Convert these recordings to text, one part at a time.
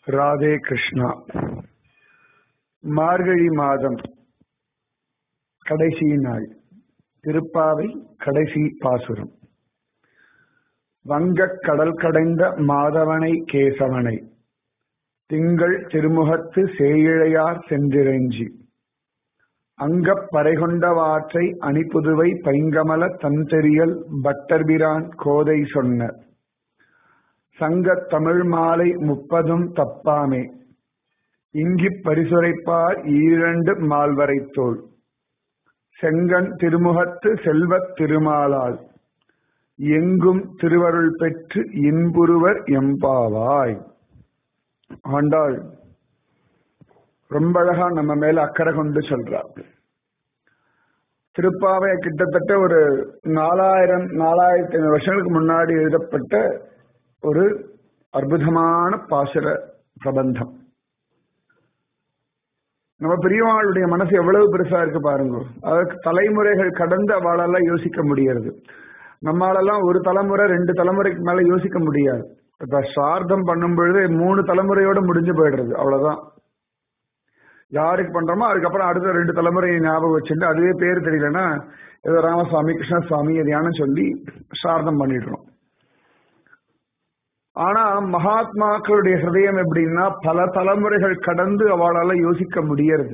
ராதே கிருஷ்ணா மார்கழி மாதம் கடைசி நாள் திருப்பாவை கடைசி பாசுரம் வங்கக் கடல் கடைந்த மாதவனை கேசவனை திங்கள் திருமுகத்து சேயிழையார் சென்றிறைஞ்சி அங்கப் பறைகொண்டவாற்றை அணிப்புதுவை பைங்கமல தன்தெரியல் பட்டர்பிரான் கோதை சொன்ன சங்கத் தமிழ் மாலை முப்பதும் தப்பாமே இங்கிப் பரிசுரைப்பார் ஈரண்டு மால்வரைத்தோள் செங்கன் திருமுகத்து செல்வத் திருமாலால் எங்கும் திருவருள் பெற்று இன்புருவர் எம்பாவாய் ஆண்டாள் ரொம்ப அழகா நம்ம மேல அக்கறை கொண்டு சொல்றார் திருப்பாவை கிட்டத்தட்ட ஒரு நாலாயிரம் நாலாயிரத்தி ஐநூறு வருஷங்களுக்கு முன்னாடி எழுதப்பட்ட ஒரு அற்புதமான பாசுர பிரபந்தம் நம்ம பெரியவாளுடைய மனசு எவ்வளவு பெருசா இருக்கு பாருங்க அதற்கு தலைமுறைகள் கடந்து அவளால யோசிக்க முடியாது நம்மளாலாம் ஒரு தலைமுறை ரெண்டு தலைமுறைக்கு மேல யோசிக்க முடியாது இப்ப சார்த்தம் பண்ணும் பொழுது மூணு தலைமுறையோட முடிஞ்சு போயிடுறது அவ்வளவுதான் யாருக்கு பண்றோமோ அதுக்கப்புறம் அடுத்த ரெண்டு தலைமுறையை ஞாபகம் வச்சுட்டு அதுவே பேர் தெரியலன்னா ஏதோ ராமசுவாமி கிருஷ்ணசுவாமி எதையானு சொல்லி சார்த்தம் பண்ணிடுறோம் ஆனா மகாத்மாக்களுடைய ஹிருதயம் எப்படின்னா பல தலைமுறைகள் கடந்து அவளால யோசிக்க முடியறது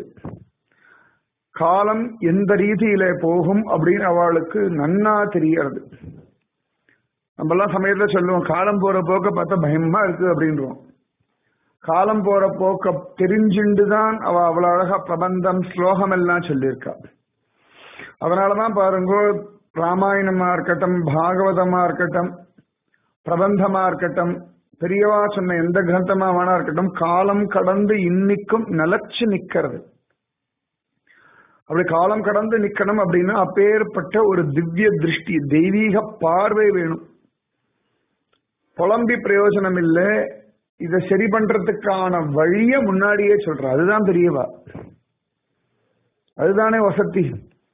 காலம் எந்த ரீதியில போகும் அப்படின்னு அவளுக்கு நன்னா தெரியறது நம்ம எல்லாம் சமயத்துல சொல்லுவோம் காலம் போற போக்க பார்த்தா பயமா இருக்கு அப்படின்றோம் காலம் போற போக்க தெரிஞ்சுண்டு தான் அவ அவ்வளவு அழகா பிரபந்தம் ஸ்லோகம் எல்லாம் சொல்லியிருக்கா அதனாலதான் பாருங்க ராமாயணமா இருக்கட்டும் பாகவதமா இருக்கட்டும் பிரபந்தமா இருக்கட்டும் பெரியவா சொன்ன எந்த கிரந்தமா வேணா இருக்கட்டும் காலம் கடந்து இன்னிக்கும் நிலச்சு நிக்கிறது அப்படி காலம் கடந்து நிக்கணும் அப்படின்னா அப்பேற்பட்ட ஒரு திவ்ய திருஷ்டி தெய்வீக பார்வை வேணும் புலம்பி பிரயோஜனம் இல்லை இதை சரி பண்றதுக்கான வழிய முன்னாடியே சொல்ற அதுதான் பெரியவா அதுதானே வசதி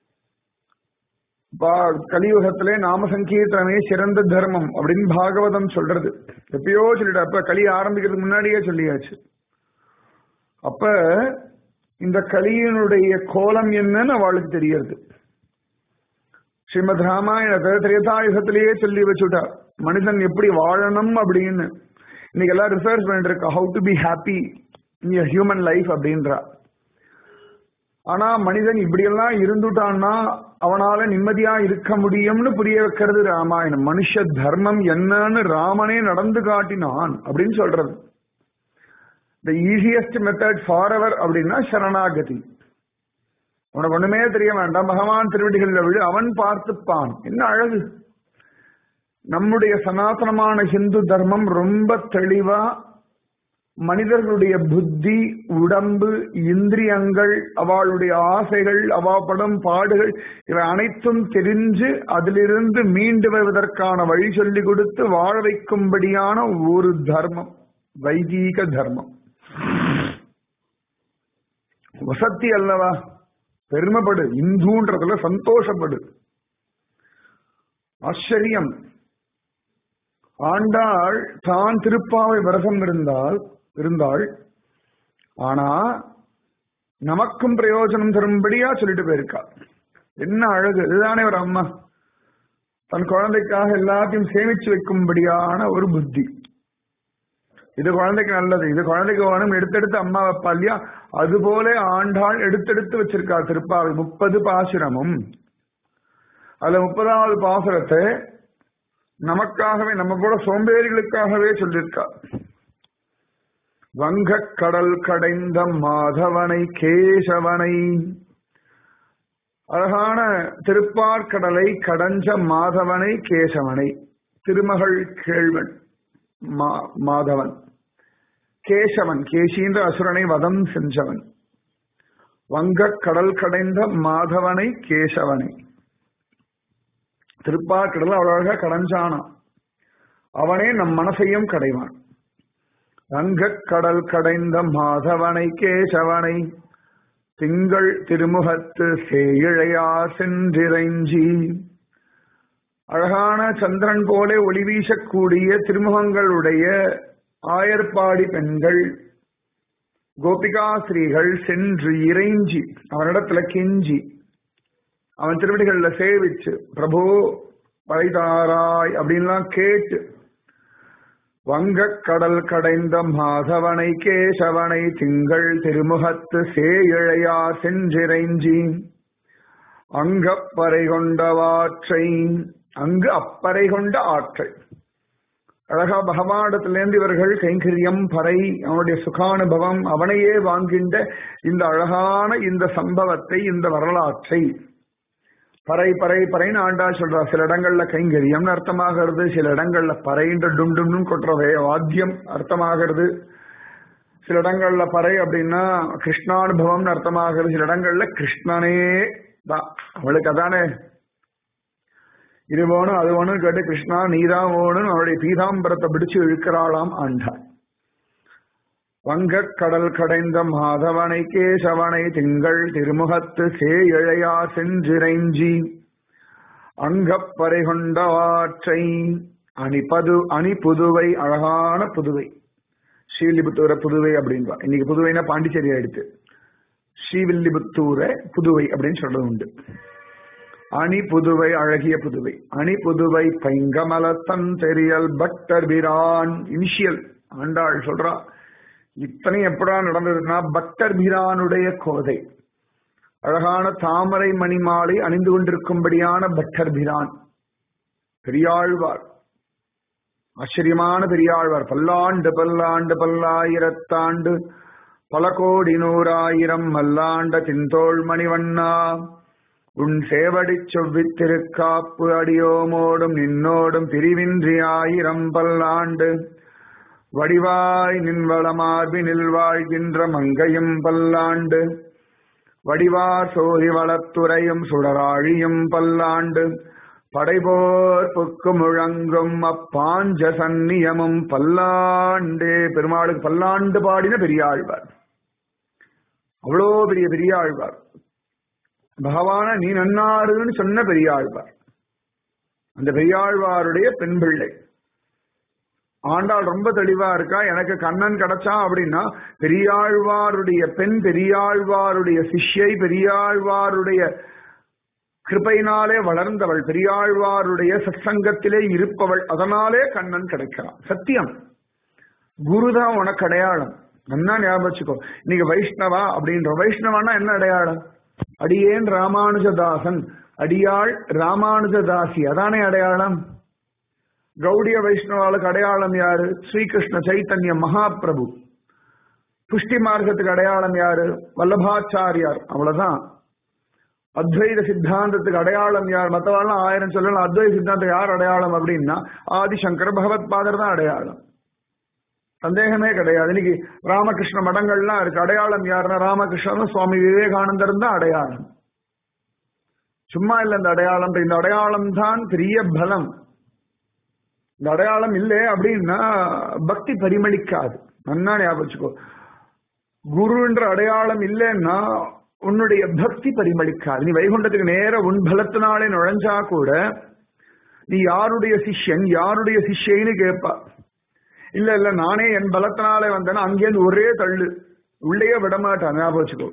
கலியுகத்திலே நாம சங்கீர்த்தனமே சிறந்த தர்மம் அப்படின்னு பாகவதம் சொல்றது எப்பயோ சொல்லிட்டு அப்ப களி ஆரம்பிக்கிறதுக்கு முன்னாடியே சொல்லியாச்சு அப்ப இந்த கலியினுடைய கோலம் என்னன்னு அவளுக்கு தெரியறது ஸ்ரீமத் ராமாயணத்தை திரேதாயுகத்திலேயே சொல்லி வச்சுட்டா மனிதன் எப்படி வாழணும் அப்படின்னு இன்னைக்கு எல்லாம் ரிசர்ச் பண்ணிட்டு இருக்கா how to be happy in human life அப்படின்றா ஆனா மனிதன் இப்படியெல்லாம் இருந்துட்டான்னா அவனால நிம்மதியா இருக்க முடியும்னு புரிய வைக்கிறது ராமாயணம் மனுஷ தர்மம் என்னன்னு ராமனே நடந்து காட்டினான் அப்படின்னு சொல்றது the easiest method for ever அப்படின்னா சரணாகதி உனக்கு ஒண்ணுமே தெரிய வேண்டாம் பகவான் திருவடிகளில் விழு அவன் பார்த்துப்பான் என்ன அழகு நம்முடைய சனாதனமான ஹிந்து தர்மம் ரொம்ப தெளிவா மனிதர்களுடைய புத்தி உடம்பு இந்திரியங்கள் அவளுடைய ஆசைகள் அவாப்படும் பாடுகள் இவை அனைத்தும் தெரிஞ்சு அதிலிருந்து மீண்டு வருவதற்கான வழி சொல்லி கொடுத்து வாழ வைக்கும்படியான ஒரு தர்மம் வைதீக தர்மம் வசத்தி அல்லவா பெருமைப்படு இந்துன்றதுல சந்தோஷப்படு ஆச்சரியம் ஆண்டாள் தான் திருப்பாவை விரதம் இருந்தால் இருந்தாள் ஆனா நமக்கும் பிரயோஜனம் தரும்படியா சொல்லிட்டு போயிருக்கா என்ன அழகு இதுதானே ஒரு அம்மா தன் குழந்தைக்காக எல்லாத்தையும் சேமிச்சு வைக்கும்படியான ஒரு புத்தி இது குழந்தைக்கு நல்லது இது குழந்தைக்கு வேணும் எடுத்தெடுத்து அம்மா வைப்பா இல்லையா அது போல ஆண்டாள் எடுத்தெடுத்து வச்சிருக்கா திருப்பாவை முப்பது பாசுரமும் அதுல முப்பதாவது பாசுரத்தை நமக்காகவே நம்ம போல சோம்பேறிகளுக்காகவே சொல்லியிருக்கா வங்க கடல் கடைந்த மாதவனை கேசவனை அழகான திருப்பார்கடலை கடஞ்ச மாதவனை கேசவனை திருமகள் கேழ்வன் மாதவன் கேசவன் கேசின்ற அசுரனை வதம் செஞ்சவன் வங்க கடல் கடைந்த மாதவனை கேசவனை திருப்பார்கடல் அவ்வளவு அழகா கடைஞ்சானான் அவனே நம் மனசையும் கடைவான் வங்கக் கடல் கடைந்த மாதவனை கேசவனை திங்கள் திருமுகத்து சேயிழையா சென்றிறைஞ்சி அழகான சந்திரன் போல ஒளி வீசக்கூடிய திருமுகங்களுடைய ஆயர்பாடி பெண்கள் கோபிகாஸ்ரீகள் சென்று இறைஞ்சி அவனிடத்துல கெஞ்சி அவன் திருவடிகள்ல சேவிச்சு பிரபு பழைதாராய் அப்படின்லாம் கேட்டு வங்கக் கடல் கடைந்த மாதவனை கேசவனை திங்கள் திருமுகத்து சேயிழையார் சென்றிறைஞ்சி அங்கப்பறை கொண்டவாற்றை அங்கு அப்பறை கொண்ட ஆற்றை அழகா பகவானிடத்திலேருந்து இவர்கள் கைங்கரியம் பறை அவனுடைய சுகானுபவம் அவனையே வாங்கின்ற இந்த அழகான இந்த சம்பவத்தை இந்த வரலாற்றை பறை பறை பறைன்னு ஆண்டாள் சொல்றா சில இடங்கள்ல கைங்கரியம்னு அர்த்தமாகிறது சில இடங்கள்ல பறைன்ற டும் டும்னு கொட்டுற வே- வாத்தியம் அர்த்தமாகிறது சில இடங்கள்ல பறை அப்படின்னா கிருஷ்ணானுபவம்னு அர்த்தமாகிறது சில இடங்கள்ல கிருஷ்ணனே தான் அவளுக்கு அதானே இது வேணும் அது வேணும் கேட்டு கிருஷ்ணா நீதான் வேணும் அவளுடைய பீதாம்பரத்தை பிடிச்சு இழுக்கிறாளாம் ஆண்டாள் வங்கக் கடல் கடைந்த மாதவனை கேசவனை திங்கள் திருமுகத்து சேயிழையா சென்றிறைஞ்சி அங்கப்பறை கொண்டவாற்றை அணிபது அணி புதுவை அழகான புதுவை ஸ்ரீவில்லிபுத்தூர புதுவை அப்படின்பா இன்னைக்கு புதுவைனா பாண்டிச்சேரி ஆயிடுச்சு ஸ்ரீவில்லிபுத்தூர புதுவை அப்படின்னு சொல்றது உண்டு அணி புதுவை அழகிய புதுவை அணி புதுவை பைங்கமலத்தன் தெரியல் பட்டர் பிரான் இனிஷியல் ஆண்டாள் சொல்றா இத்தனை எப்படா நடந்ததுன்னா பட்டர் பிரானுடைய கோதை அழகான தாமரை மணி மாலை அணிந்து கொண்டிருக்கும்படியான பட்டர் பிரான் பெரியாழ்வார் ஆச்சரியமான பெரியாழ்வார் பல்லாண்டு பல்லாண்டு பல்லாயிரத்தாண்டு பல கோடி நூறாயிரம் மல்லாண்ட தின்தோள் மணிவண்ணா உன் சேவடிச் செவ்வித் திருக்காப்பு அடியோமோடும் நின்னோடும் பிரிவின்றி ஆயிரம் பல்லாண்டு வடிவாய் நின்வளமார்பினில் வாழ்கின்ற மங்கையும் பல்லாண்டு வடிவார் சோதி வளத்துறையும் சுடராழியும் பல்லாண்டு படைபோர் புக்கு முழங்கும் அப்பாஞ்ச சந்நியமும் பல்லாண்டு பெருமாளுக்கு பல்லாண்டு பாடின பெரியாழ்வார் அவ்வளோ பெரிய பெரியாழ்வார் பகவான நீ நன்னாருன்னு சொன்ன பெரியாழ்வார் அந்த பெரியாழ்வாருடைய பெண் பிள்ளை ஆண்டாள் ரொம்ப தெளிவா இருக்கா எனக்கு கண்ணன் கிடைச்சா அப்படின்னா பெரியாழ்வாருடைய பெண் பெரியாழ்வாருடைய சிஷ்யை பெரியாழ்வாருடைய கிருபையினாலே வளர்ந்தவள் பெரியாழ்வாருடைய சத்சங்கத்திலே இருப்பவள் அதனாலே கண்ணன் கிடைக்கிறான் சத்தியம் குருதான் உனக்கு அடையாளம் நல்லா ஞாபகம் வச்சுக்கோ இன்னைக்கு வைஷ்ணவா அப்படின்ற வைஷ்ணவானா என்ன அடையாளம் அடியேன் ராமானுஜதாசன் அடியாள் ராமானுஜதாசி அதானே அடையாளம் கௌடிய வைஷ்ணவாளுக்கு அடையாளம் யாரு ஸ்ரீகிருஷ்ண சைத்தன்ய மகாபிரபு புஷ்டி மார்க்கத்துக்கு அடையாளம் யாரு வல்லபாச்சாரியார் அவ்வளவுதான் அத்வைத சித்தாந்தத்துக்கு அடையாளம் யார் மற்றவாள்லாம் ஆயிரம் சொல்லலாம் அத்வைத சித்தாந்தம் யார் அடையாளம் அப்படின்னா ஆதிசங்கர பகவத் பாதர் தான் அடையாளம் சந்தேகமே கிடையாது இன்னைக்கு ராமகிருஷ்ண மடங்கள்லாம் இருக்கு அடையாளம் யாருன்னா ராமகிருஷ்ணன் சுவாமி விவேகானந்தர் தான் அடையாளம் சும்மா இல்ல இந்த அடையாளம் இந்த அடையாளம் தான் பெரிய பலம் இந்த அடையாளம் இல்லை அப்படின்னா பக்தி பரிமளிக்காது நன்னா ஞாபகம் வச்சுக்கோ குருன்ற அடையாளம் இல்லைன்னா உன்னுடைய பக்தி பரிமளிக்காது நீ வைகுண்டத்துக்கு நேர உன் பலத்தினாலே நுழைஞ்சா கூட நீ யாருடைய சிஷ்யன் யாருடைய சிஷ்யன்னு கேட்பா இல்ல இல்ல நானே என் பலத்தினாலே வந்தேன்னா அங்கேருந்து ஒரே தள்ளு உள்ளேயே விடமாட்டான் ஞாபகம் வச்சுக்கோ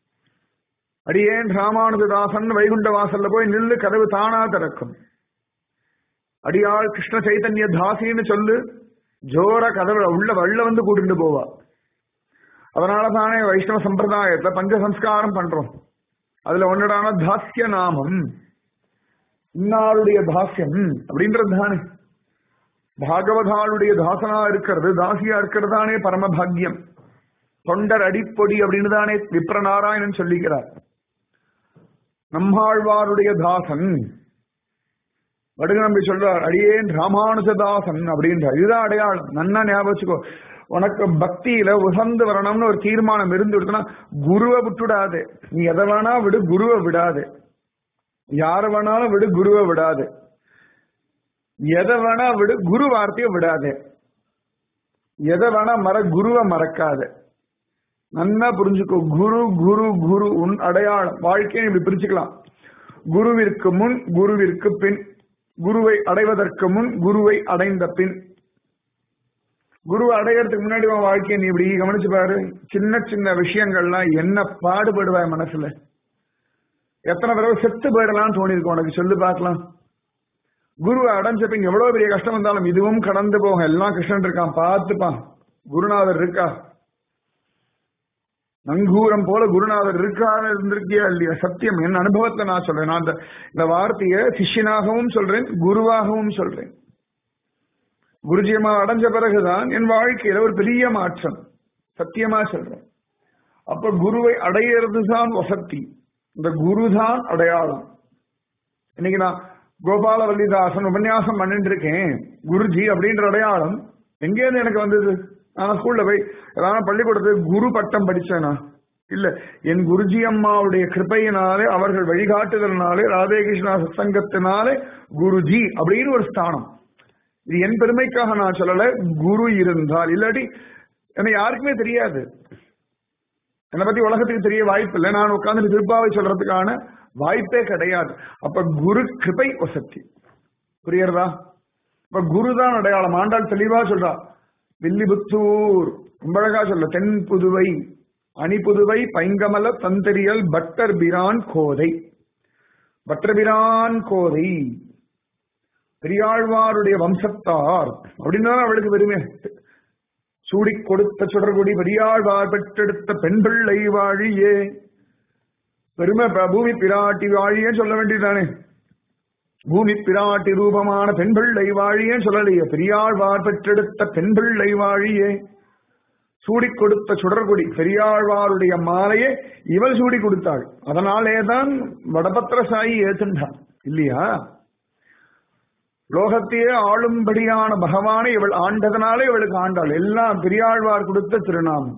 அடியேன் ராமானுஜதாசன் வைகுண்ட வாசல்ல போய் நில்லு கதவு தானா திறக்கும் அடியாள் கிருஷ்ண சைத்தன்ய தாசின்னு சொல்லு ஜோர கதவுல உள்ள வள்ள வந்து கூட்டிட்டு போவா அதனால தானே வைஷ்ணவ சம்பிரதாயத்துல பஞ்ச சம்ஸ்காரம் பண்றோம் அதுல ஒன்னடான தாஸ்ய நாமம் இன்னாருடைய தாஸ்யம் அப்படின்றது தானே பாகவதாளுடைய தாசனா இருக்கிறது தாசியா இருக்கிறது தானே பரமபாகியம் தொண்டர் அடிப்பொடி அப்படின்னு தானே விப்ரநாராயணன் சொல்லிக்கிறார் நம்மாழ்வாருடைய தாசன் வடுகநம்பி சொல்றார் அடியேன் ராமானுஜதாசன் அப்படின்றார் இதுதான் அடையாளம் நன்னா ஞாபகம் வச்சுக்கோ உனக்கு பக்தியில உசந்து வரணும்னு ஒரு தீர்மானம் இருந்து விடுத்துனா குருவை விட்டுடாது நீ எதை வேணா விடு குருவை விடாது யார வேணாலும் விடு குருவை விடாது எதை வேணா விடு குரு வார்த்தையை விடாது எதை வேணா மற குருவை மறக்காது நன்னா புரிஞ்சுக்கோ குரு குரு குரு உன் அடையாளம் வாழ்க்கையை இப்படி பிரிச்சுக்கலாம் குருவிற்கு முன் குருவிற்கு பின் குருவை அடைவதற்கு முன் குருவை அடைந்த பின் குரு அடையறதுக்கு முன்னாடி உன் வாழ்க்கையை நீ இப்படி கவனிச்சு பாரு சின்ன சின்ன விஷயங்கள்லாம் என்ன பாடுபடுவாய் மனசுல எத்தனை தடவை செத்து போயிடலாம்னு தோணிருக்கும் உனக்கு சொல்லு பார்க்கலாம் குருவை அடைஞ்சப்ப இங்க எவ்வளவு பெரிய கஷ்டம் வந்தாலும் இதுவும் கடந்து போகும் எல்லாம் கிருஷ்ணன் இருக்கான் பார்த்துப்பான் குருநாதர் இருக்கா நங்கூரம் போல குருநாதர் இருக்காரு இருந்திருக்கியா இல்லையா சத்தியம் என் அனுபவத்தை நான் சொல்றேன் நான் இந்த- இந்த வார்த்தையை சிஷ்யனாகவும் சொல்றேன் குருவாகவும் சொல்றேன் குருஜியமா அடைஞ்ச பிறகுதான் என் வாழ்க்கையில ஒரு பெரிய மாற்றம் சத்தியமா சொல்றேன் அப்ப குருவை அடையிறது தான் வசத்தி இந்த குரு தான் அடையாளம் இன்னைக்கு நான் கோபாலவல்லிதாசன் உபன்யாசம் பண்ணிட்டு இருக்கேன் குருஜி அப்படின்ற அடையாளம் எங்கேருந்து எனக்கு வந்தது நான் ஸ்கூல்ல போய் ஏதாவது பள்ளிக்கூடத்துக்கு குரு பட்டம் படிச்சேனா இல்ல என் குருஜி அம்மாவுடைய கிருபையினாலே அவர்கள் வழிகாட்டுதலினாலே ராதேகிருஷ்ணா சங்கத்தினாலே குருஜி அப்படின்னு ஒரு ஸ்தானம் இது என் பெருமைக்காக நான் சொல்லல குரு இருந்தால் இல்லாட்டி என்னை யாருக்குமே தெரியாது என்னை பத்தி உலகத்துக்கு தெரிய வாய்ப்பு இல்லை நான் உட்கார்ந்து திருப்பாவை சொல்றதுக்கான வாய்ப்பே கிடையாது அப்ப குரு கிருபை வசத்தி புரியுறதா இப்ப குருதான் அடையாளம் ஆண்டாள் தெளிவா சொல்றா வில்லிபுத்தூர் ரொம்ப அழகா சொல்ல தென் புதுவை அணி புதுவை பைங்கமல தந்தரியல் பட்டர் பிரான் கோதை பட்டர்பிரான் கோதை பெரியாழ்வாருடைய வம்சத்தார் அப்படின்னு தான் அவளுக்கு பெருமை சூடிக் கொடுத்த சுடர்குடி பெரியாழ்வார் பெற்றெடுத்த பெண் பிள்ளை வாழியே பெருமை ப- பூமி பிராட்டி வாழியே சொல்ல வேண்டியதானே பூமி பிராட்டி ரூபமான பெண் பிள்ளை வாழியே சொல்லலையே பெரியாழ்வார் பெற்றெடுத்த பெண் பிள்ளை வாழியே சூடிக் கொடுத்த சுடர்குடி பெரியாழ்வாருடைய மாலையை இவள் சூடி கொடுத்தாள் அதனாலேதான் வடபத்திரசாயி ஏத்துண்டான் இல்லையா லோகத்தையே ஆளும்படியான பகவானை இவள் ஆண்டதனாலே இவளுக்கு ஆண்டாள் எல்லாம் பெரியாழ்வார் கொடுத்த திருநாமம்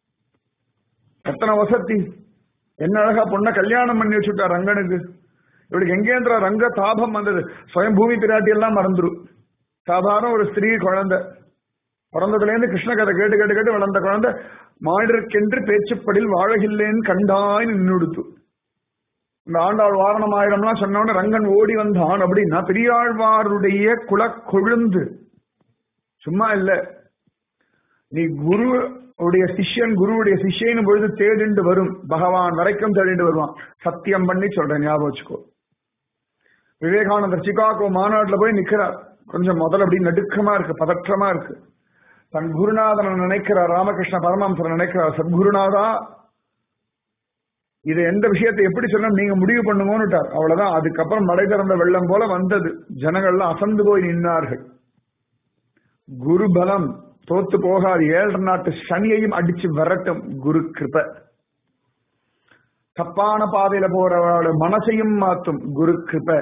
எத்தனை வசதி என்ன அழகா பொண்ண கல்யாணம் பண்ணி வச்சுட்டா ரங்கனுக்கு இவளுக்கு எங்கேந்திர ரங்க தாபம் வந்தது சுயம் பூமி பிராட்டி எல்லாம் மறந்துரும் சாதாரண ஒரு ஸ்திரீ குழந்தை பிறந்ததுல இருந்து கிருஷ்ண கதை கேட்டு கேட்டு கேட்டு வளர்ந்த குழந்தை மாடற்கென்று பேச்சுப்படில் வாழகில்லேன்னு கண்டாய் நின்னுடுத்து இந்த ஆண்டாள் வாரணம் ஆயிரம்லாம் சொன்னோட ரங்கன் ஓடி வந்தான் அப்படின்னா பெரியாழ்வாருடைய குல கொழுந்து சும்மா இல்ல நீ குரு உடைய சிஷ்யன் குருவுடைய சிஷ்யன் பொழுது தேடிண்டு வரும் பகவான் வரைக்கும் தேடிண்டு வருவான் சத்தியம் பண்ணி சொல்றேன் ஞாபகம் வச்சுக்கோ விவேகானந்தர் சிகாகோ மாநாட்டுல போய் நிக்கிறார் கொஞ்சம் முதல்ல அப்படி நடுக்கமா இருக்கு பதற்றமா இருக்கு தன் குருநாதனை நினைக்கிறார் ராமகிருஷ்ண பரமஹம்சரை நினைக்கிறார் சத்குருநாதா இது எந்த விஷயத்தை எப்படி சொல்லணும் நீங்க முடிவு பண்ணுங்கன்னுட்டார் அவ்வளவுதான் அதுக்கப்புறம் மடை திறந்த வெள்ளம் போல வந்தது ஜனங்கள்லாம் அசந்து போய் நின்றார்கள் குரு பலம் தோத்து போகாது ஏழரை நாட்டு சனியையும் அடிச்சு விரட்டும் குரு கிருப தப்பான பாதையில போறவரோட மனசையும் மாத்தும் குரு கிருப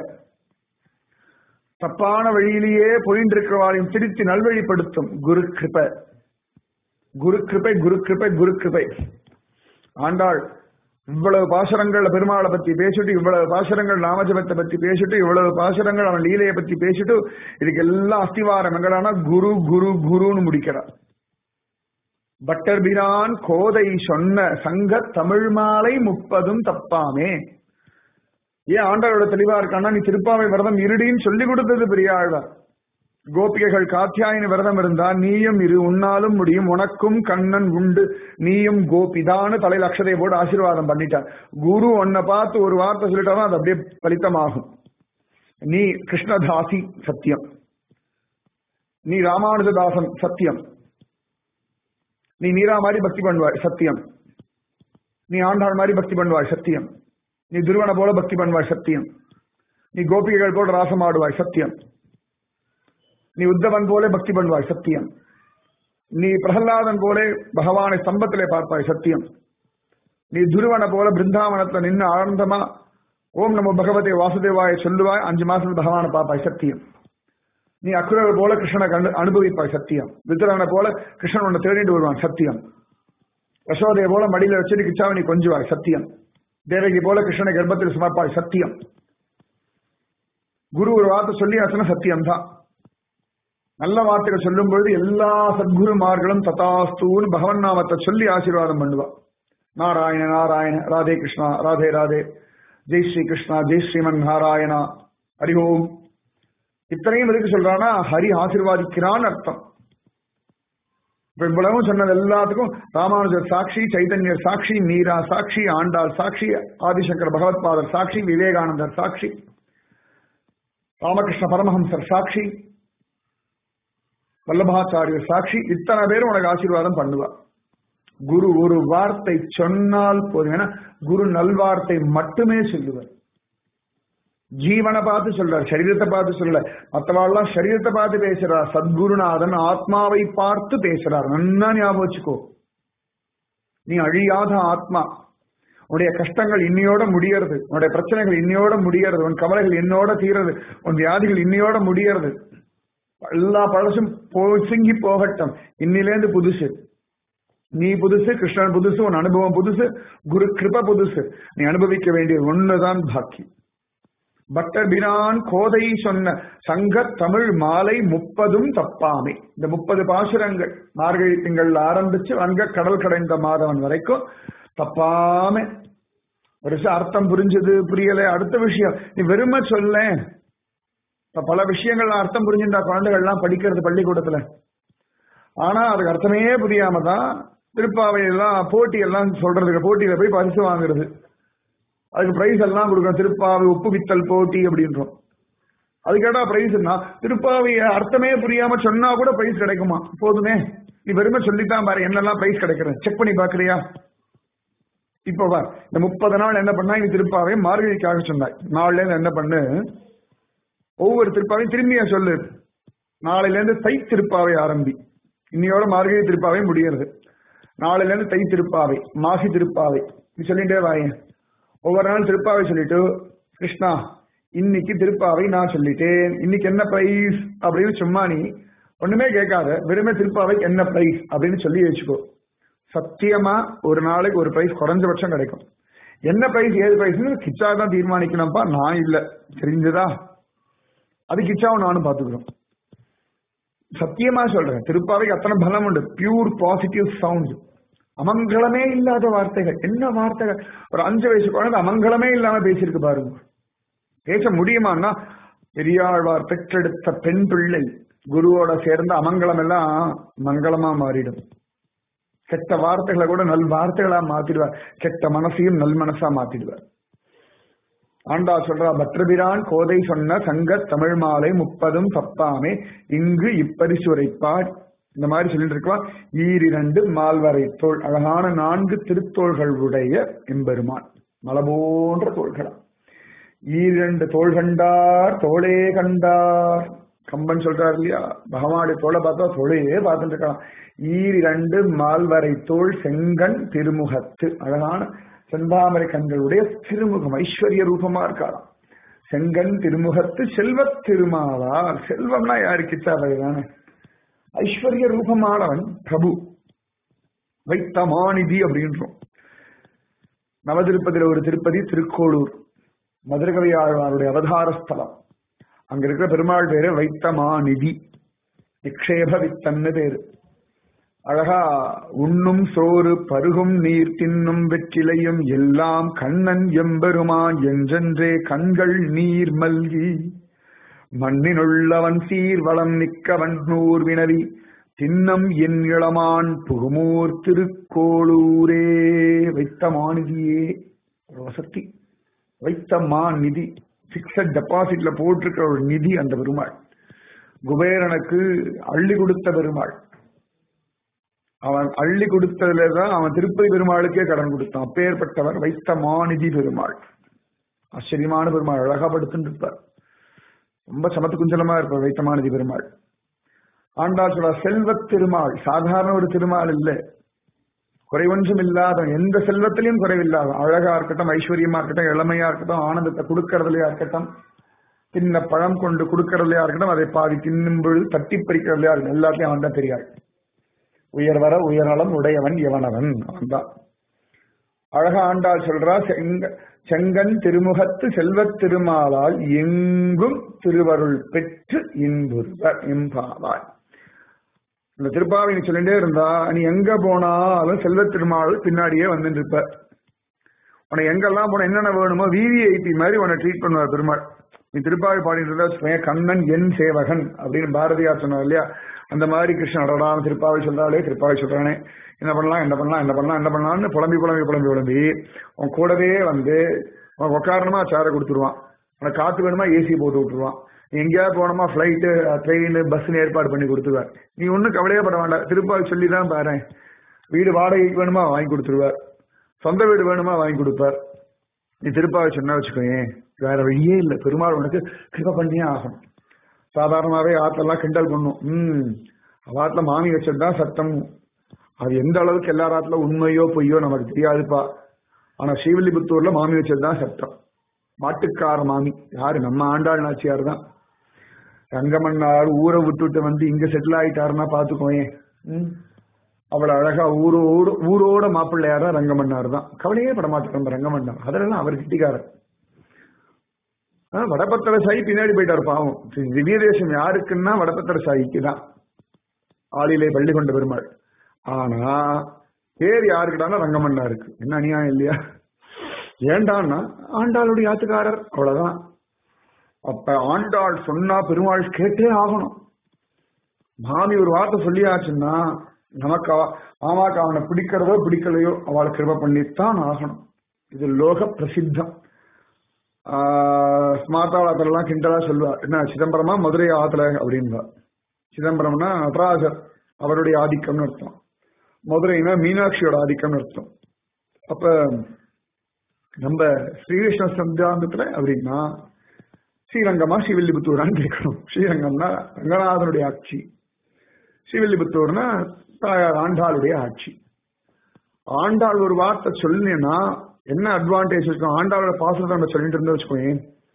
தப்பான வழியிலேயே போயிட்டு இருக்கிறவாரையும் திருத்தி நல்வழிப்படுத்தும் குரு கிருப குரு கிருபை குரு கிருபை குரு கிருபை ஆண்டாள் இவ்வளவு பாசுரங்கள் பெருமாளை பத்தி பேசிட்டு இவ்வளவு பாசுரங்கள் நாமஜபத்தை பத்தி பேசிட்டு இவ்வளவு பாசுரங்கள் அவன் லீலையை பத்தி பேசிட்டு இதுக்கு எல்லாம் அஸ்திவாரம் எங்கடானா குரு குரு குருன்னு முடிக்கிறார் பட்டர் பிரான் கோதை சொன்ன சங்க தமிழ் மாலை முப்பதும் தப்பாமே ஏன் ஆண்டாளோட தெளிவா இருக்கான்னா நீ திருப்பாவை விரதம் இருடின்னு சொல்லி கொடுத்தது பெரிய ஆழ்வார் கோபிகைகள் காத்தியாயினி விரதம் இருந்தா நீயும் இரு உன்னாலும் முடியும் உனக்கும் கண்ணன் உண்டு நீயும் கோபிதான்னு தலையில் அக்ஷதையை போட்டு ஆசீர்வாதம் பண்ணிட்டார் குரு உன்னை பார்த்து ஒரு வார்த்தை சொல்லிட்டாலும் அது அப்படியே பலித்தமாகும் நீ கிருஷ்ணதாசி சத்தியம் நீ ராமானுஜதாசன் சத்தியம் நீ நீரா மாதிரி பக்தி பண்ணுவாய் சத்தியம் நீ ஆண்டாள் மாதிரி பக்தி பண்ணுவாய் சத்தியம் நீ துருவனை போல பக்தி பண்ணுவாய் சத்தியம் நீ கோபிகைகள் போல ராசம் ஆடுவாய் சத்தியம் நீ உத்தவன் போல பக்தி பண்ணுவாய் சத்தியம் நீ பிரகலாதன் போல பகவானை ஸ்தம்பத்திலே பார்ப்பாய் சத்தியம் நீ துருவனை போல பிருந்தாவனத்துல நின்று ஆனந்தமா ஓம் நம பகவதே வாசுதேவாய சொல்லுவாய் அஞ்சு மாசத்துல பகவானை பார்ப்பாய் சத்தியம் நீ அக்குரர் போல கிருஷ்ணனை கண்டு அனுபவிப்பாய் சத்தியம் வித்திரவனை போல கிருஷ்ணன் உன்னை தேடிட்டு வருவான் சத்தியம் யசோதைய போல மடியில வச்சுட்டு கிச்சாவை நீ கொஞ்சுவாய் சத்தியம் தேவகி போல கிருஷ்ணனை கர்ப்பத்தில் சுமப்பாய் சத்தியம் குரு ஒரு வார்த்தை சொல்லி ஆச்சுன்னா சத்தியம் தான் நல்ல வார்த்தைகள் சொல்லும் பொழுது எல்லா சத்குருமார்களும் ததாஸ்தூன்னு பகவன் நாமத்தை சொல்லி ஆசீர்வாதம் பண்ணுவா நாராயண நாராயண ராதே கிருஷ்ணா ராதே ராதே ஜெய் ஸ்ரீ கிருஷ்ணா ஜெய் ஸ்ரீமன் நாராயணா ஹரி ஓம் இத்தனையும் எதுக்கு சொல்றானா ஹரி ஆசீர்வாதிக்கிறான்னு அர்த்தம் இப்ப இவ்வளவும் சொன்னது எல்லாத்துக்கும் ராமானுஜர் சாட்சி சைதன்யர் சாட்சி மீரா சாட்சி ஆண்டாள் சாட்சி ஆதிசங்கர் பகவத்பாதர் சாட்சி விவேகானந்தர் சாட்சி ராமகிருஷ்ண பரமஹம்சர் சாட்சி வல்லபாச்சாரியர் சாட்சி இத்தனை பேரும் உனக்கு ஆசீர்வாதம் பண்ணுவா குரு ஒரு வார்த்தை சொன்னால் போதும் ஏன்னா குரு நல்வார்த்தை மட்டுமே சொல்லுவார் ஜீவனை பார்த்து சொல்றார் சரீரத்தை பார்த்து சொல்லல மற்றவாள்லாம் சரீரத்தை பார்த்து பேசுறார் சத்குருநாதன் ஆத்மாவை பார்த்து பேசுறார் நல்லா ஞாபகம் வச்சுக்கோ நீ அழியாத ஆத்மா உன்னுடைய கஷ்டங்கள் இன்னையோட முடியறது உன்னுடைய பிரச்சனைகள் இன்னையோட முடியறது உன் கவலைகள் இன்னோட தீரது உன் வியாதிகள் இன்னையோட முடியறது எல்லா பழசும் பொசுங்கி போகட்டும் இன்னிலேந்து புதுசு நீ புதுசு கிருஷ்ணன் புதுசு உன் அனுபவம் புதுசு குரு கிருப புதுசு நீ அனுபவிக்க வேண்டிய ஒண்ணுதான் பாக்கி பட்டர் பிரான் கோதை சொன்ன சங்க தமிழ் மாலை முப்பதும் தப்பாமே இந்த முப்பது பாசுரங்கள் மார்கழி திங்கள்ல ஆரம்பிச்சு வங்க கடல் கடைந்த மாதவன் வரைக்கும் தப்பாம ஒரு அர்த்தம் புரிஞ்சது புரியல அடுத்த விஷயம் நீ வெறுமை சொல்ல இப்ப பல விஷயங்கள் அர்த்தம் புரிஞ்சுட்டா குழந்தைகள்லாம் படிக்கிறது பள்ளிக்கூடத்துல ஆனா அதுக்கு அர்த்தமே புரியாம தான் திருப்பாவை எல்லாம் போட்டி எல்லாம் சொல்றதுக்கு போட்டியில போய் பரிசு வாங்குறது அதுக்கு பிரைஸ் எல்லாம் கொடுக்கணும் திருப்பாவை உப்பு வித்தல் போட்டி அப்படின்றோம் அது கேட்டா பிரைஸ்னா திருப்பாவைய அர்த்தமே புரியாம சொன்னா கூட பிரைஸ் கிடைக்குமா போதுமே நீ வெறுமை சொல்லித்தான் பாரு என்னெல்லாம் பிரைஸ் கிடைக்கிறது செக் பண்ணி பாக்குறியா இப்போ வா இந்த முப்பது நாள் என்ன பண்ணா நீ திருப்பாவை மார்கழிக்காக சொன்னாய் நாள்ல இருந்து என்ன பண்ணு ஒவ்வொரு திருப்பாவையும் திரும்பியா சொல்லு நாளையில இருந்து தை திருப்பாவை ஆரம்பி இன்னையோட மார்கழி திருப்பாவை முடியறது நாளையில இருந்து தை திருப்பாவை மாசி திருப்பாவை நீ சொல்லிட்டே வாயேன் ஒவ்வொரு நாள் திருப்பாவை சொல்லிட்டு கிருஷ்ணா இன்னைக்கு திருப்பாவை நான் சொல்லிட்டேன் இன்னைக்கு என்ன பிரைஸ் அப்படின்னு சும்மா நீ ஒண்ணுமே கேட்காத வெறுமே திருப்பாவைக்கு என்ன பிரைஸ் அப்படின்னு சொல்லி வச்சுக்கோ சத்தியமா ஒரு நாளைக்கு ஒரு பிரைஸ் குறைஞ்சபட்சம் கிடைக்கும் என்ன பிரைஸ் ஏது பிரைஸ்னு கிச்சா தான் தீர்மானிக்கணும்ப்பா நான் இல்ல தெரிஞ்சதா அது கிச்சாவும் நானும் பாத்துக்கிறோம் சத்தியமா சொல்றேன் திருப்பாவைக்கு அத்தனை பலம் உண்டு பியூர் பாசிட்டிவ் சவுண்ட் அமங்கலமே இல்லாத வார்த்தைகள் என்ன வார்த்தைகள் ஒரு அஞ்சு வயசு குழந்தை அமங்கலமே இல்லாம பேசியிருக்கு பாருங்க பேச முடியுமான்னா பெரியாழ்வார் பெற்றெடுத்த பெண் பிள்ளை குருவோட சேர்ந்த அமங்கலம் எல்லாம் மங்களமா மாறிடும் கெட்ட வார்த்தைகளை கூட நல் வார்த்தைகளா மாத்திடுவார் கெட்ட மனசையும் நல் மனசா மாத்திடுவார் ஆண்டா சொல்றா பத்ரபிரான் கோதை சொன்ன சங்க தமிழ் மாலை முப்பதும் தப்பாமே இங்கு இப்பரிசுரைப்பார் இந்த மாதிரி சொல்லிட்டு இருக்கலாம் ஈரிரண்டு மால்வரை தோல் அழகான நான்கு திருத்தோள்கள் உடைய எம்பெருமான் மலை போன்ற தோள்களா ஈரிரண்டு தோள் கண்டார் தோளே கண்டார் கம்பன் சொல்றாரு இல்லையா பகவானுடைய தோளை பார்த்தா தோளையே பார்த்துட்டு இருக்கலாம் ஈரிரண்டு மால்வரை தோள் செங்கன் திருமுகத்து அழகான செந்தாமரை கண்களுடைய திருமுகம் ஐஸ்வர்ய ரூபமா இருக்காராம் செங்கன் திருமுகத்து செல்வ திருமாலார் செல்வம்னா யாருக்கு தானே ஐஸ்வர்ய ரூபமானவன் பிரபு வைத்தமாநிதி அப்படின்றோம் நவதிருப்பதியில் ஒரு திருப்பதி திருக்கோளூர் மதுரகவி ஆழ்வாருடைய அவதார ஸ்தலம் அங்க இருக்கிற பெருமாள் பேரு வைத்தமாநிதி நிக்ஷேப வித்தன்னு பேரு அழகா உண்ணும் சோறு பருகும் நீர் தின்னும் வெற்றிலையும் எல்லாம் கண்ணன் எம்பெருமான் என்றென்றே கண்கள் நீர் மல்கி மண்ணினுள்ளவன் சீர் வளம் நிக்கவன் நூர் வினவி தின்னம் என் இளமான் புகுமூர் திருக்கோளூரே வைத்த மாநிதியே ஒரு வசதி வைத்த மா நிதி பிக்சட் டெபாசிட்ல போட்டிருக்கிற ஒரு நிதி அந்த பெருமாள் குபேரனுக்கு அள்ளி கொடுத்த பெருமாள் அவன் அள்ளி கொடுத்ததுல தான் அவன் திருப்பதி பெருமாளுக்கே கடன் கொடுத்தான் அப்பேற்பட்டவர் வைத்த மாநிதி பெருமாள் ஆச்சரியமான பெருமாள் அழகா படுத்துட்டு இருப்பார் ரொம்ப சமத்து குஞ்சலமா இருப்பார் வைத்த மாநிதி பெருமாள் ஆண்டாள் சொல்ற செல்வ திருமாள் சாதாரண ஒரு திருமால் இல்லை குறைவொன்றும் இல்லாத எந்த செல்வத்திலையும் குறைவில்லாத அழகா இருக்கட்டும் ஐஸ்வர்யமா இருக்கட்டும் இளமையா இருக்கட்டும் ஆனந்தத்தை கொடுக்கறதுலயா இருக்கட்டும் தின்ன பழம் கொண்டு கொடுக்கறதுலயா இருக்கட்டும் அதை பாதி தின்னும் பொழுது தட்டி பறிக்கிறதுலயா இருக்கட்டும் எல்லாத்தையும் அவன் தான் தெரியாது உயர் வர உயர்நலம் உடையவன் எவனவன் அவன் தான் அழகா ஆண்டாள் சொல்றா செங்க செங்கன் திருமுகத்து செல்வத் திருமாலால் எங்கும் திருவருள் பெற்று இன்புறுவர் எம்பாவாய் இந்த திருப்பாவை நீ சொல்லிட்டே இருந்தா நீ எங்க போனாலும் செல்வ திருமால் பின்னாடியே வந்துட்டு இருப்ப உனக்கு எங்கெல்லாம் போன என்னென்ன வேணுமோ விவிஐபி மாதிரி உன்னை ட்ரீட் பண்ணுவார் பெருமாள் நீ திருப்பாவை பாடிட்டு இருந்தா கண்ணன் என் சேவகன் அப்படின்னு பாரதியார் சொன்னார் இல்லையா அந்த மாதிரி கிருஷ்ணன் அடடா திருப்பாவை சொல்றாளே திருப்பாவை சொல்றானே என்ன பண்ணலாம் என்ன பண்ணலாம் என்ன பண்ணலாம் என்ன பண்ணலாம்னு புலம்பி புலம்பி புலம்பி புலம்பி உன் கூடவே வந்து உனக்கு உட்காரணுமா சேரை கொடுத்துருவான் உனக்கு காத்து வேணுமா ஏசி போட்டு விட்டுருவான் நீ எங்கேயாவது போனோமா ஃபிளைட்டு ட்ரெயின் பஸ்ன்னு ஏற்பாடு பண்ணி கொடுத்துருவார் நீ ஒன்றும் கவலையே பட வேண்டாம் திருப்பாவை சொல்லி தான் பாரு வீடு வாடகைக்கு வேணுமா வாங்கி கொடுத்துருவார் சொந்த வீடு வேணுமா வாங்கி கொடுப்பார் நீ திருப்பாவை சொன்னா வச்சுக்கோயேன் வேற வழியே இல்லை பெருமாள் உனக்கு கிருப பண்ணியே ஆகணும் சாதாரணமாவே ஆத்தெல்லாம் கிண்டல் பண்ணும் ம் ஆத்துல மாமி வச்சதுதான் சட்டம் அது எந்த அளவுக்கு எல்லா ஆத்துல உண்மையோ பொய்யோ நமக்கு தெரியாதுப்பா ஆனா ஸ்ரீவில்லிபுத்தூர்ல மாமி வச்சதுதான் சட்டம் மாட்டுக்கார மாமி யாரு நம்ம ஆண்டாள் நாச்சியார் தான் ரங்கமன்னார் ஊரை விட்டுட்டு வந்து இங்க செட்டில் ஆயிட்டாருன்னா பாத்துக்கோயேன் ம் அவ்வளவு அழகா ஊரோட ஊரோட மாப்பிள்ளையாரா ரங்கமன்னார் தான் கவலையே பட மாட்டார் நம்ம ரங்கமன்னார் அதெல்லாம் அவர் கிட்டிக்காரர் வடபத்திர சாயி பின்னாடி போயிட்டார் பாவம் திவ்ய தேசம் யாருக்குன்னா வடபத்திர சாயிக்கு தான் ஆளிலே பள்ளி கொண்ட பெருமாள் ஆனா பேர் யாருக்குடானா ரங்கமன்னா இருக்கு என்ன அநியாயம் இல்லையா ஏண்டான்னா ஆண்டாளுடைய ஆத்துக்காரர் அவ்வளவுதான் அப்ப ஆண்டாள் சொன்னா பெருமாள் கேட்டே ஆகணும் மாமி ஒரு வார்த்தை சொல்லியாச்சுன்னா நமக்கு மாமாக்கு அவனை பிடிக்கிறதோ பிடிக்கலையோ அவளை கிருப பண்ணித்தான் ஆகணும் இது லோக பிரசித்தம் ஸ்மாத்தாளத்திலாம் கிண்டலா சொல்லுவா என்ன சிதம்பரமா மதுரை ஆத்துல அப்படின்பா சிதம்பரம்னா நடராஜர் அவருடைய ஆதிக்கம்னு அர்த்தம் மதுரைனா மீனாட்சியோட ஆதிக்கம்னு அர்த்தம் அப்ப நம்ம ஸ்ரீகிருஷ்ண சந்தாந்தத்துல அப்படின்னா ஸ்ரீரங்கமா ஸ்ரீவில்லிபுத்தூரான்னு கேட்கணும் ஸ்ரீரங்கம்னா ரங்கநாதனுடைய ஆட்சி ஸ்ரீவில்லிபுத்தூர்னா தாயார் ஆண்டாளுடைய ஆட்சி ஆண்டாள் ஒரு வார்த்தை சொல்லினேன்னா என்ன அட்வான்டேஜ் இருக்கும் ஆண்டாளோட பாசனத்தை நம்ம சொல்லிட்டு இருந்தா வச்சுக்கோங்க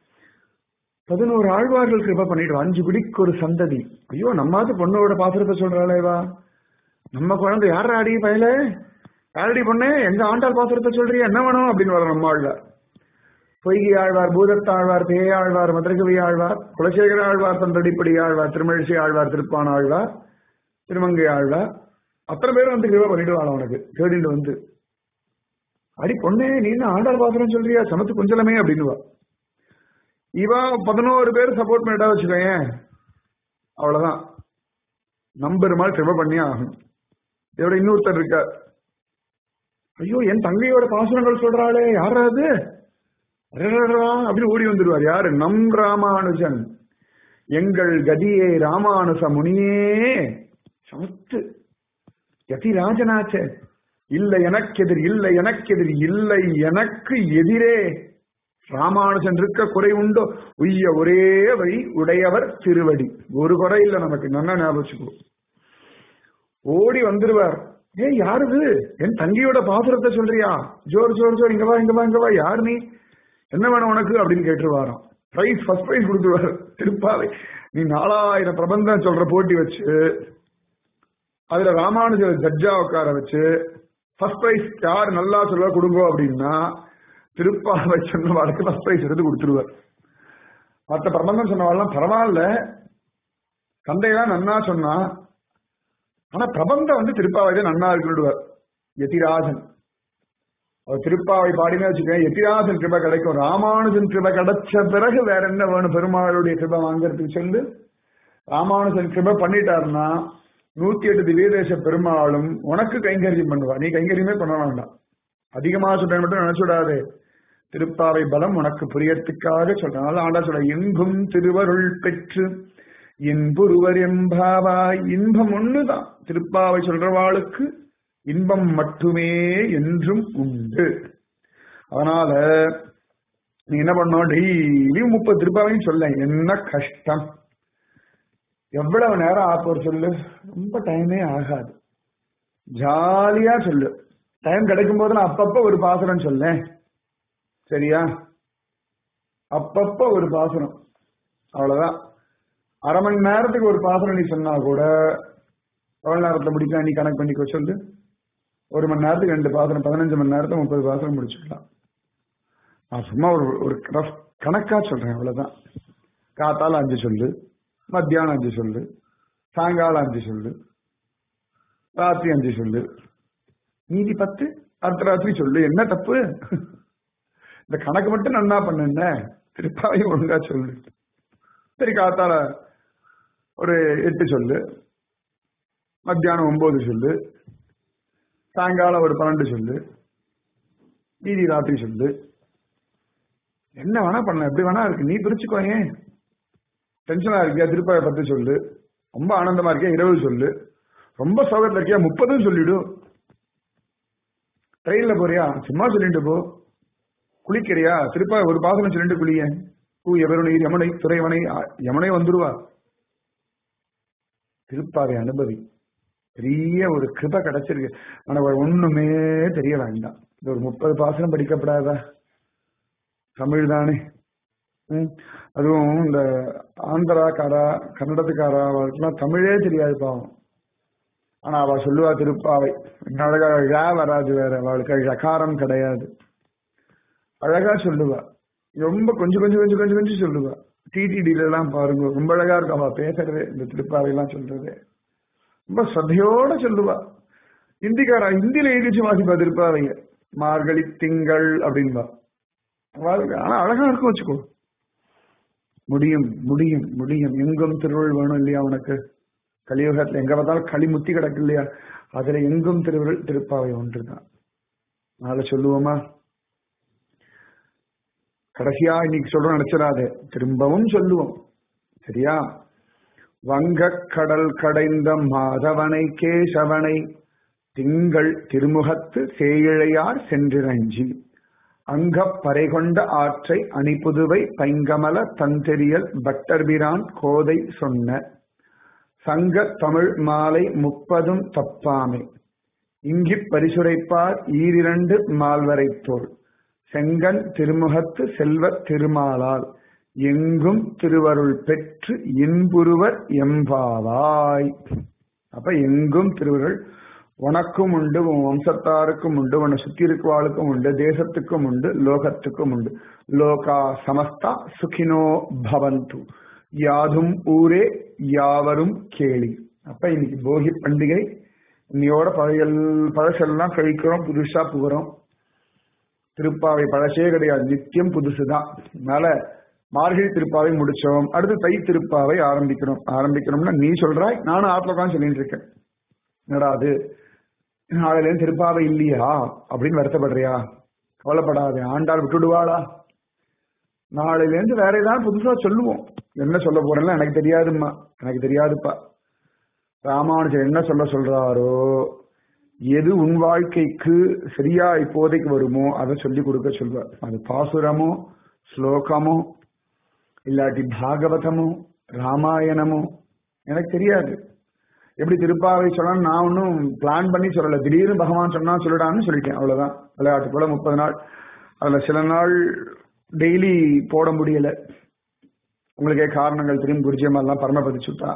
பதினோரு ஆழ்வார்கள் கிருப பண்ணிட்டு அஞ்சு குடிக்கு ஒரு சந்ததி ஐயோ நம்மாவது பொண்ணோட பாசுரத்தை சொல்றாளேவா நம்ம குழந்தை யார் ஆடி பயல யாரடி பொண்ணு எங்க ஆண்டாள் பாசுரத்தை சொல்றியா என்ன வேணும் அப்படின்னு வர நம்ம ஆழ்வார் பொய்கி ஆழ்வார் பூதத்தாழ்வார் பேயாழ்வார் மதுரகவி ஆழ்வார் குலசேகர ஆழ்வார் தந்தடிப்படி ஆழ்வார் திருமழிசை ஆழ்வார் திருப்பான் ஆழ்வார் திருமங்கை ஆழ்வார் அத்தனை பேரும் வந்து கிருப பண்ணிடுவாள் அவனுக்கு தேடிட்டு வந்து அடி பொண்ணே நீ என்ன ஆண்டாள் பாசுரம் சொல்றியா சமத்து கொஞ்சலமே அப்படின்னுவா இவா பதினோரு பேர் சப்போர்ட் பண்ணிட்டா வச்சுக்கோயேன் அவ்வளவுதான் நம்பர் மாதிரி கிருப பண்ணி ஆகணும் இதோட இன்னொருத்தர் இருக்கார் ஐயோ என் தங்கையோட பாசுரங்கள் சொல்றாளே யாரா அது அப்படின்னு ஓடி வந்துடுவார் யாரு நம் ராமானுஜன் எங்கள் கதியே ராமானுச முனியே சமத்து யதி ராஜனாச்ச இல்லை எனக்கெதிர் இல்லை எனக்கெதிர் இல்லை எனக்கு எதிரே ராமானுஜன் இருக்க குறை உண்டோ உய்ய ஒரே வழி உடையவர் திருவடி ஒரு குறை இல்லை நமக்கு நல்லா ஞாபகம் ஓடி வந்துருவார் ஏ யாருது என் தங்கியோட பாசுரத்தை சொல்றியா ஜோர் ஜோர் ஜோர் இங்க வா இங்க வா இங்க வா யார் நீ என்ன வேணும் உனக்கு அப்படின்னு கேட்டுருவாராம் பிரைஸ் ஃபர்ஸ்ட் பிரைஸ் கொடுத்துருவாரு திருப்பாவை நீ நாலாயிரம் பிரபந்தம் சொல்ற போட்டி வச்சு அதுல ராமானுஜர் ஜட்ஜா உட்கார வச்சு ஃபர்ஸ்ட் பிரைஸ் யார் நல்லா சொல்லுவா கொடுங்க அப்படின்னா திருப்பாவை சொன்னவாளுக்கு ஃபர்ஸ்ட் பிரைஸ் எடுத்து கொடுத்துருவார் மற்ற பிரபந்தம் சொன்னவாள்லாம் பரவாயில்ல தந்தையெல்லாம் நன்னா சொன்னா ஆனா பிரபந்தம் வந்து திருப்பாவை நன்னா இருக்குடுவார் யதிராஜன் அவர் திருப்பாவை பாடினே வச்சுக்கேன் எத்திராசன் கிருப கிடைக்கும் ராமானுஜன் கிருப கிடைச்ச பிறகு வேற என்ன வேணும் பெருமாளுடைய கிருப வாங்கறதுக்கு சொல்லு ராமானுஜன் கிருப பண்ணிட்டாருன்னா நூத்தி எட்டு திவ்யதேச பெருமாளும் உனக்கு கைங்கரியம் பண்ணுவா நீ கைங்கரியமே பண்ண வேண்டாம் அதிகமா சொல்றேன் மட்டும் நினைச்சுடாதே திருப்பாவை பலம் உனக்கு புரியறதுக்காக சொல்றேன் ஆண்டா சொல்ற இன்பும் திருவருள் பெற்று இன்புருவர் எம்பாவாய் இன்பம் ஒண்ணுதான் திருப்பாவை சொல்றவாளுக்கு இன்பம் மட்டுமே என்றும் உண்டு அதனால நீ என்ன பண்ணோம் டெய்லியும் முப்பது திருப்பாவையும் சொல்ல என்ன கஷ்டம் எவ்வளவு நேரம் ஆப்போர் சொல்லு ரொம்ப டைமே ஆகாது ஜாலியா சொல்லு டைம் கிடைக்கும் போது நான் அப்பப்ப ஒரு பாசனம் சொல்லேன் சரியா அப்பப்ப ஒரு பாசனம் அவ்வளவுதான் அரை மணி நேரத்துக்கு ஒரு பாசனம் நீ சொன்னா கூட எவ்வளவு நேரத்துல முடிக்கலாம் நீ கணக்கு பண்ணிக்கோ சொல்லு ஒரு மணி நேரத்துக்கு ரெண்டு பாசனம் பதினஞ்சு மணி நேரத்துக்கு முப்பது பாசனம் முடிச்சுக்கலாம் நான் சும்மா ஒரு ஒரு ரஃப் கணக்கா சொல்றேன் அவ்வளவுதான் காத்தால அஞ்சு சொல்லு மத்தியானம் அஞ்சு சொல்லு சாயங்காலம் அஞ்சு சொல்லு ராத்திரி அஞ்சு சொல்லு மீதி பத்து அடுத்த ராத்திரி சொல்லு என்ன தப்பு இந்த கணக்கு மட்டும் நன்னா பண்ணுன திருப்பாவையும் ஒழுங்கா சொல்லு சரி காத்தால ஒரு எட்டு சொல்லு மத்தியானம் ஒன்பது சொல்லு சாயங்காலம் ஒரு பன்னெண்டு சொல்லு மீதி ராத்திரி சொல்லு என்ன வேணா பண்ண எப்படி வேணா இருக்கு நீ பிரிச்சுக்கோ ஏன் டென்ஷனா இருக்கியா திருப்பாவை பத்து சொல்லு ரொம்ப ஆனந்தமா இருக்கியா இருபது சொல்லு ரொம்ப சோகத்துல இருக்கியா முப்பதும் சொல்லிடு ட்ரெயின்ல போறியா சும்மா சொல்லிட்டு போ குளிக்கிறியா திருப்பா ஒரு பாசனம் சொல்லிட்டு குளிய பூ எவருநீர் யமுனை துறைவனை ஆ- யமுனை வந்துருவா திருப்பாவை அனுபவி பெரிய ஒரு கிருப கிடைச்சிருக்கு ஆனா ஒரு ஒண்ணுமே தெரிய வேண்டாம் இந்த ஒரு முப்பது பாசனம் படிக்கப்படாதா தமிழ் தானே ம். அதுவும் இந்த ஆந்திராக்காரா கன்னடத்துக்காரா அவளுக்குலாம் தமிழே தெரியாது பாவம் ஆனா அவ சொல்லுவா திருப்பாவை அழகா ழ வராது வேற அவளுக்கு ழகாரம் கிடையாது அழகா சொல்லுவா ரொம்ப கொஞ்சம் கொஞ்சம் கொஞ்சம் கொஞ்சம் கொஞ்சம் சொல்லுவா டிடிடில எல்லாம் பாருங்க ரொம்ப அழகா இருக்கும் அவ பேசுறது இந்த திருப்பாவை எல்லாம் சொல்றது ரொம்ப ஸ்ரத்தையோட சொல்லுவா ஹிந்திக்காரா ஹிந்தியில எழுதிச்சு வாசிப்பா திருப்பாவைய மார்கழி திங்கள் அப்படின்பா அவளுக்கு ஆனா அழகா இருக்கும் வச்சுக்கோ முடியும் முடியும் முடியும் எங்கும் திருவள்ளுவர் வேணும் இல்லையா உனக்கு கலியுகத்துல எங்க பார்த்தாலும் களி முத்தி கிடக்கு இல்லையா அதுல எங்கும் திருவருள் திருப்பாவை ஒன்றுதான் நாளை சொல்லுவோமா கடைசியா இன்னைக்கு சொல்றோம் நினைச்சிடாதே திரும்பவும் சொல்லுவோம் சரியா வங்கக் கடல் கடைந்த மாதவனை கேசவனை திங்கள் திருமுகத்து சேயிழையார் சென்றிரஞ்சி அங்கப் பறைகொண்ட ஆற்றை அணிபுதுவை பைங்கமல தந்தெரியல் பட்டர்பிரான் கோதை சொன்ன சங்க தமிழ் மாலை முப்பதும் தப்பாமை இங்கிப் பரிசுரைப்பார் ஈரிரண்டு மால்வரை தோல் செங்கன் திருமுகத்து செல்வத் திருமாலால் எங்கும் திருவருள் பெற்று இன்புருவர் எம்பாவாய் அப்ப எங்கும் திருவருள் உனக்கும் உண்டு உன் வம்சத்தாருக்கும் உண்டு உன்னை சுத்தி இருக்கவாளுக்கும் உண்டு தேசத்துக்கும் உண்டு லோகத்துக்கும் உண்டு லோகா சமஸ்தா சுகினோ பவந்து யாதும் ஊரே யாவரும் கேளி அப்ப இன்னைக்கு போகி பண்டிகை இன்னையோட பழையல் பழசெல்லாம் கழிக்கிறோம் புதுசா புகுறோம் திருப்பாவை பழசே கிடையாது நித்தியம் புதுசுதான் அதனால மார்கழி திருப்பாவை முடிச்சோம் அடுத்து தை திருப்பாவை ஆரம்பிக்கிறோம் ஆரம்பிக்கிறோம்னா நீ சொல்றாய் நானும் ஆத்துல உட்காந்து சொல்லிட்டு இருக்கேன் என்னடா அது நாளையில திருப்பாவை இல்லையா அப்படின்னு வருத்தப்படுறியா கவலைப்படாதே ஆண்டாள் விட்டுடுவாளா நாளையில இருந்து வேற ஏதாவது புதுசா சொல்லுவோம் என்ன சொல்ல போறேன்னா எனக்கு தெரியாதும்மா எனக்கு தெரியாதுப்பா ராமானுஜர் என்ன சொல்ல சொல்றாரோ எது உன் வாழ்க்கைக்கு சரியா இப்போதைக்கு வருமோ அதை சொல்லி கொடுக்க சொல்வார் அது பாசுரமோ ஸ்லோகமோ இல்லாட்டி பாகவதமோ ராமாயணமோ எனக்கு தெரியாது எப்படி திருப்பாவை சொல்லணும் நான் ஒன்றும் பிளான் பண்ணி சொல்லல திடீர்னு பகவான் சொன்னா சொல்லிடான்னு சொல்லிட்டேன் அவ்வளவுதான் விளையாட்டு போல முப்பது நாள் அதுல சில நாள் டெய்லி போட முடியல உங்களுக்கே காரணங்கள் தெரியும் குருஜியமெல்லாம் பரமபதி சுட்டா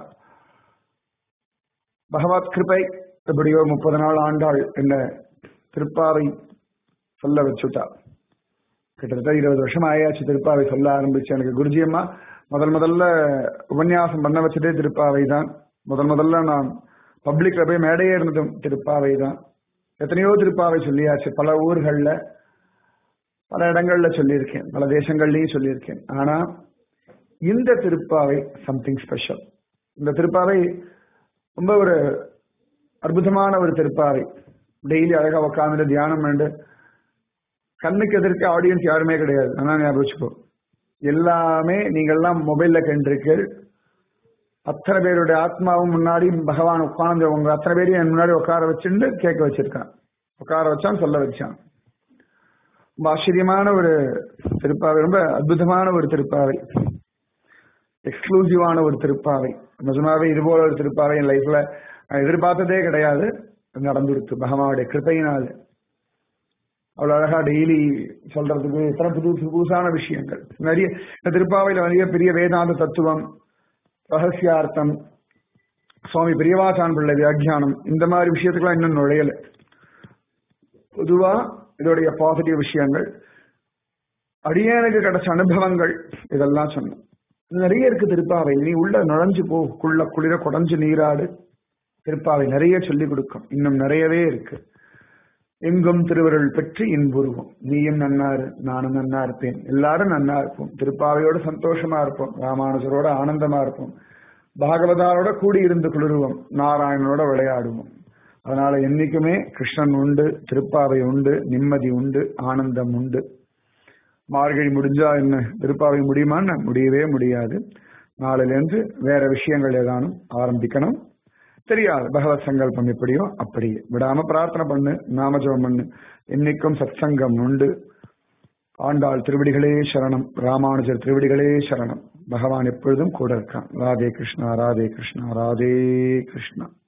பகவத் கிருபை எப்படியோ முப்பது நாள் ஆண்டாள் என்ன திருப்பாவை சொல்ல வச்சுட்டா கிட்டத்தட்ட இருபது வருஷம் ஆயாச்சு திருப்பாவை சொல்ல ஆரம்பிச்சு எனக்கு குருஜி அம்மா முதல் முதல்ல உபன்யாசம் பண்ண வச்சதே திருப்பாவை தான் முதல் முதல்ல நான் பப்ளிக்ல போய் மேடையே இருந்ததும் திருப்பாவை தான் எத்தனையோ திருப்பாவை சொல்லியாச்சு பல ஊர்கள்ல பல இடங்கள்ல சொல்லியிருக்கேன் பல தேசங்கள்லயும் சொல்லியிருக்கேன் ஆனா இந்த திருப்பாவை சம்திங் ஸ்பெஷல் இந்த திருப்பாவை ரொம்ப ஒரு அற்புதமான ஒரு திருப்பாவை டெய்லி அழகா உட்காந்துட்டு தியானம் பண்ணிட்டு கண்ணுக்கு எதிர்க்க ஆடியன்ஸ் யாருமே கிடையாது ஆனா ஞாபகம் வச்சுக்கோ எல்லாமே நீங்க எல்லாம் மொபைல்ல கண்டிருக்கீர்கள் அத்தனை பேருடைய ஆத்மாவும் முன்னாடி பகவான் உட்கார்ந்து உங்க அத்தனை பேரையும் என் முன்னாடி உட்கார வச்சுட்டு கேட்க வச்சிருக்கான் உட்கார வச்சான் சொல்ல வச்சான் ரொம்ப ஆச்சரியமான ஒரு திருப்பாவை ரொம்ப அற்புதமான ஒரு திருப்பாவை எக்ஸ்க்ளூசிவான ஒரு திருப்பாவை நிஜமாவே இது போல ஒரு திருப்பாவை என் லைஃப்ல நான் எதிர்பார்த்ததே கிடையாது நடந்துருச்சு பகவானுடைய கிருப்பையினால அவ்வளவு அழகா டெய்லி சொல்றதுக்கு எத்தனை புது புதுசான விஷயங்கள் நிறைய இந்த திருப்பாவையில நிறைய பெரிய வேதாந்த தத்துவம் ரகசியார்த்தம் சுவாமி பிரியவாசான் பிள்ளை வியாக்கியானம் இந்த மாதிரி விஷயத்துக்குலாம் இன்னும் நுழையல பொதுவா இதோடைய பாசிட்டிவ் விஷயங்கள் அடியனுக்கு கிடைச்ச அனுபவங்கள் இதெல்லாம் சொன்னோம் நிறைய இருக்கு திருப்பாவை நீ உள்ள நுழைஞ்சு போ குள்ள குளிர குடஞ்சு நீராடு திருப்பாவை நிறைய சொல்லிக் கொடுக்கும் இன்னும் நிறையவே இருக்கு எங்கும் திருவருள் பெற்று இன்புருவோம் நீயும் நன்னாரு நானும் நன்னா இருப்பேன் எல்லாரும் நன்னா இருப்போம் திருப்பாவையோட சந்தோஷமா இருப்போம் ராமானுஜரோட ஆனந்தமா இருப்போம் பாகவதாரோட கூடி இருந்து குளிருவோம் நாராயணனோட விளையாடுவோம் அதனால என்னைக்குமே கிருஷ்ணன் உண்டு திருப்பாவை உண்டு நிம்மதி உண்டு ஆனந்தம் உண்டு மார்கழி முடிஞ்சா என்ன திருப்பாவை முடியுமான்னு முடியவே முடியாது நாளிலிருந்து வேற விஷயங்கள் ஏதானும் ஆரம்பிக்கணும் தெரியாது பகவத் சங்கல்பம் எப்படியோ அப்படியே விடாம பிரார்த்தனை பண்ணு நாமஜபம் பண்ணு என்னைக்கும் சத் சங்கம் உண்டு ஆண்டாள் திருவடிகளே சரணம் ராமானுஜர் திருவடிகளே சரணம் பகவான் எப்பொழுதும் கூட இருக்கான் ராதே கிருஷ்ணா ராதே கிருஷ்ணா ராதே கிருஷ்ணா